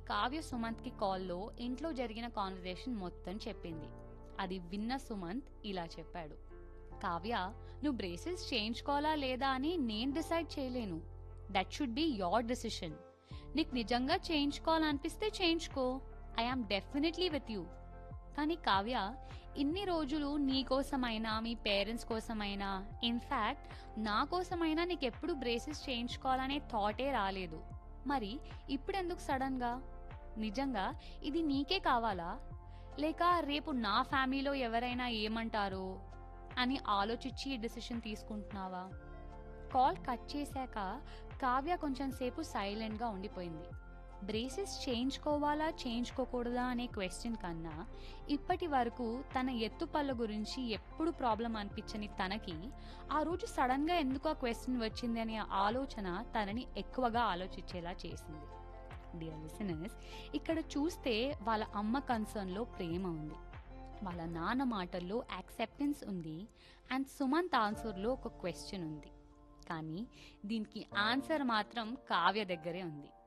కావ్య సుమంత్కి కాల్లో ఇంట్లో జరిగిన కాన్వర్జేషన్ మొత్తం చెప్పింది అది విన్న సుమంత్ ఇలా చెప్పాడు కావ్య నువ్వు బ్రేసెస్ చేయించుకోవాలా లేదా అని నేను డిసైడ్ చేయలేను that should be your decision నీకు నిజంగా చేయించుకోవాలనిపిస్తే చేయించుకో I am definitely with you కానీ కావ్య ఇన్ని రోజులు నీ కోసమైనా మీ పేరెంట్స్ కోసమైనా ఇన్ఫ్యాక్ట్ నా కోసమైనా నీకు ఎప్పుడు బ్రేసెస్ చేయించుకోవాలనే థాటే రాలేదు మరి ఇప్పుడెందుకు సడన్గా నిజంగా ఇది నీకే కావాలా లేక రేపు నా ఫ్యామిలీలో ఎవరైనా ఏమంటారో అని ఆలోచించి ఈ డెసిషన్ తీసుకుంటున్నావా కాల్ కట్ చేశాక కావ్య కొంచెం సేపు సైలెంట్గా ఉండిపోయింది బ్రేసెస్ చేయించుకోవాలా చేయించుకోకూడదా అనే క్వశ్చన్ కన్నా ఇప్పటి వరకు తన ఎత్తుపళ్ళ గురించి ఎప్పుడు ప్రాబ్లం అనిపించని తనకి ఆ రోజు సడన్గా ఎందుకు ఆ క్వశ్చన్ వచ్చింది అనే ఆలోచన తనని ఎక్కువగా ఆలోచించేలా చేసింది డియర్ లిసనర్స్ ఇక్కడ చూస్తే వాళ్ళ అమ్మ కన్సర్న్లో ప్రేమ ఉంది వాళ్ళ నాన్న మాటల్లో యాక్సెప్టెన్స్ ఉంది అండ్ సుమంత్ ఆన్సర్లో ఒక క్వశ్చన్ ఉంది కానీ దీనికి ఆన్సర్ మాత్రం కావ్య దగ్గరే ఉంది